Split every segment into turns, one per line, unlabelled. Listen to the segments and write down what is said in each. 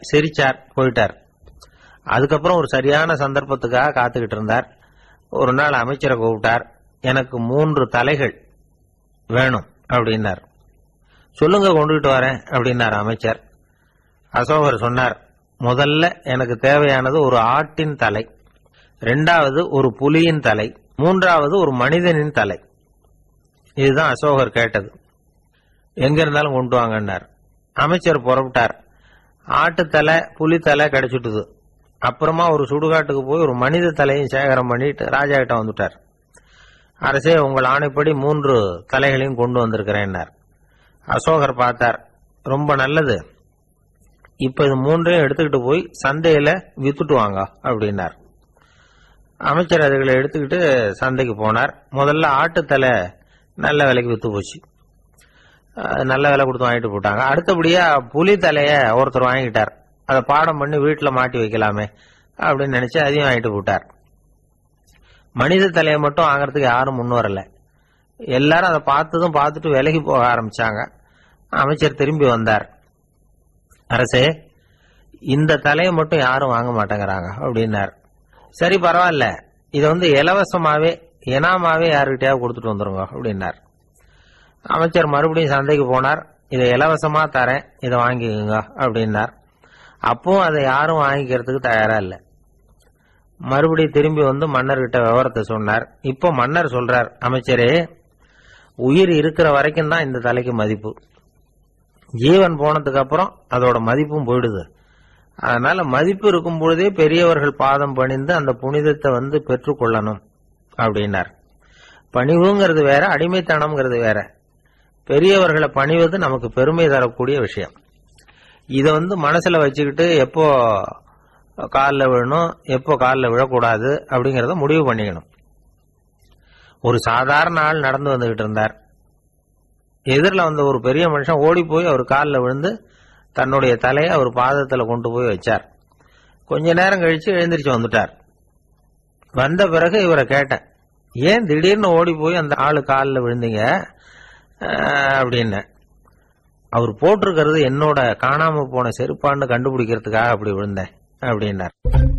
சிரிச்சார் போயிட்டார் அதுக்கப்புறம் ஒரு சரியான சந்தர்ப்பத்துக்காக காத்துக்கிட்டு இருந்தார் ஒரு நாள் அமைச்சரை கூப்பிட்டார் எனக்கு மூன்று தலைகள் வேணும் அப்படின்னார் சொல்லுங்க கொண்டுகிட்டு வரேன் அப்படின்னார் அமைச்சர் அசோகர் சொன்னார் முதல்ல எனக்கு தேவையானது ஒரு ஆட்டின் தலை ரெண்டாவது ஒரு புலியின் தலை மூன்றாவது ஒரு மனிதனின் தலை இதுதான் அசோகர் கேட்டது எங்க இருந்தாலும் கொண்டு வாங்கன்னார் அமைச்சர் புறப்பட்டார் ஆட்டுத்தலை புலித்தலை கிடைச்சிட்டுது அப்புறமா ஒரு சுடுகாட்டுக்கு போய் ஒரு மனித தலையும் சேகரம் பண்ணிட்டு ராஜா கிட்ட வந்துட்டார் அரசே உங்கள் ஆணைப்படி மூன்று தலைகளையும் கொண்டு வந்திருக்கிறேன்னார் அசோகர் பார்த்தார் ரொம்ப நல்லது இப்ப இது மூன்றையும் எடுத்துக்கிட்டு போய் சந்தையில வித்துட்டு வாங்க அப்படின்னார் அமைச்சர் அதுகளை எடுத்துக்கிட்டு சந்தைக்கு போனார் முதல்ல ஆட்டுத்தலை நல்ல விலைக்கு வித்து போச்சு அஹ் நல்ல விலை கொடுத்து வாங்கிட்டு போட்டாங்க அடுத்தபடியா புலி தலைய ஒருத்தர் வாங்கிட்டார் அதை பாடம் பண்ணி வீட்டில் மாட்டி வைக்கலாமே அப்படின்னு நினைச்சு அதையும் வாங்கிட்டு போட்டார் மனித தலையை மட்டும் வாங்குறதுக்கு யாரும் முன் வரல எல்லாரும் அதை பார்த்ததும் பார்த்துட்டு விலகி போக ஆரம்பிச்சாங்க அமைச்சர் திரும்பி வந்தார் அரசே இந்த தலையை மட்டும் யாரும் வாங்க மாட்டேங்கிறாங்க அப்படின்னார் சரி பரவாயில்ல இதை வந்து இலவசமாவே இனாமாவே யாருக்கிட்டயாவது கொடுத்துட்டு வந்துருங்க அப்படின்னார் அமைச்சர் மறுபடியும் சந்தைக்கு போனார் இதை இலவசமா தரேன் இதை வாங்கிக்கோங்க அப்படின்னார் அப்பவும் அதை யாரும் வாங்கிக்கிறதுக்கு தயாரா இல்லை மறுபடியும் திரும்பி வந்து மன்னர்கிட்ட விவரத்தை சொன்னார் இப்போ மன்னர் சொல்றார் அமைச்சரே உயிர் இருக்கிற வரைக்கும் தான் இந்த தலைக்கு மதிப்பு ஜீவன் போனதுக்கு அப்புறம் அதோட மதிப்பும் போயிடுது அதனால மதிப்பு இருக்கும் பொழுதே பெரியவர்கள் பாதம் பணிந்து அந்த புனிதத்தை வந்து பெற்றுக்கொள்ளணும் அப்படின்னார் பணிவுங்கிறது வேற அடிமைத்தனம்ங்கிறது வேற பெரியவர்களை பணிவது நமக்கு பெருமை தரக்கூடிய விஷயம் இதை வந்து மனசுல வச்சுக்கிட்டு எப்போ காலில் விழணும் எப்போ காலில் விழக்கூடாது அப்படிங்கறத முடிவு பண்ணிக்கணும் ஒரு சாதாரண ஆள் நடந்து வந்துகிட்டு இருந்தார் எதிரில் வந்த ஒரு பெரிய மனுஷன் ஓடி போய் அவர் காலில் விழுந்து தன்னுடைய தலையை அவர் பாதத்தில் கொண்டு போய் வச்சார் கொஞ்ச நேரம் கழிச்சு எழுந்திரிச்சு வந்துட்டார் வந்த பிறகு இவரை கேட்டேன் ஏன் திடீர்னு ஓடி போய் அந்த ஆளு காலில் விழுந்தீங்க அஹ், அப்படின்னு அவர் போட்டிருக்கிறது என்னோட காணாம போன செருப்பான்னு கண்டுபிடிக்கிறதுக்காக அப்படி விழுந்தேன் அப்படின்னார்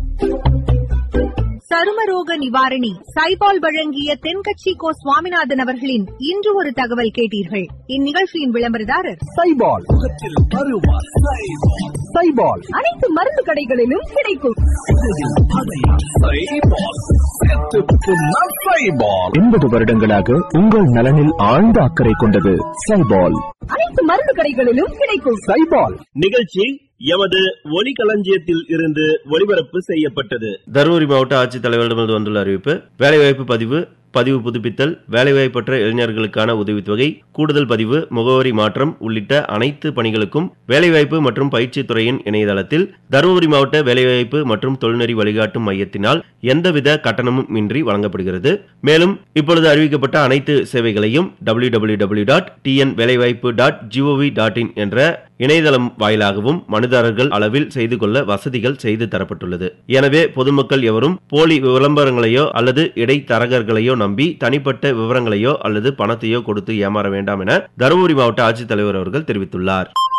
சருமரோக நிவாரணி சைபால் வழங்கிய தென்கட்சி கோ சுவாமிநாதன் அவர்களின் இன்று ஒரு தகவல் கேட்டீர்கள் இந்நிகழ்ச்சியின் விளம்பரதாரர்
சைபால் முகத்தில் அருவா சைபால் சைபால்
அனைத்து மருந்து கடைகளிலும் கிடைக்கும்
சைபால் எண்பது வருடங்களாக உங்கள் நலனில் ஆழ்ந்த அக்கறை கொண்டது சைபால்
அனைத்து மருந்து கடைகளிலும் கிடைக்கும்
சைபால்
நிகழ்ச்சி எமது ஒலிகளஞ்சியத்தில் இருந்து ஒளிபரப்பு செய்யப்பட்டது
தருமபுரி மாவட்ட ஆட்சித்தலைவரிடமிருந்து வந்துள்ள அறிவிப்பு வேலைவாய்ப்பு பதிவு பதிவு புதுப்பித்தல் வேலைவாய்ப்பற்ற இளைஞர்களுக்கான உதவித்தொகை கூடுதல் பதிவு முகவரி மாற்றம் உள்ளிட்ட அனைத்து பணிகளுக்கும் வேலைவாய்ப்பு மற்றும் பயிற்சித் துறையின் இணையதளத்தில் தருமபுரி மாவட்ட வேலைவாய்ப்பு மற்றும் தொழில்நெறி வழிகாட்டும் மையத்தினால் எந்தவித கட்டணமும் இன்றி வழங்கப்படுகிறது மேலும் இப்பொழுது அறிவிக்கப்பட்ட அனைத்து சேவைகளையும் W W W dot TN வேலைவாய்ப்பு டாட் ஜிஓவி டாட் இன் என்ற இணையதளம் வாயிலாகவும் மனுதாரர்கள் அளவில் செய்து கொள்ள வசதிகள் செய்து தரப்பட்டுள்ளது எனவே பொதுமக்கள் எவரும் போலி விளம்பரங்களையோ அல்லது இடைத்தரகர்களையோ நம்பி தனிப்பட்ட விவரங்களையோ அல்லது பணத்தையோ கொடுத்து ஏமாற வேண்டாம் என தருமபுரி மாவட்ட ஆட்சித்தலைவர் அவர்கள் தெரிவித்துள்ளார்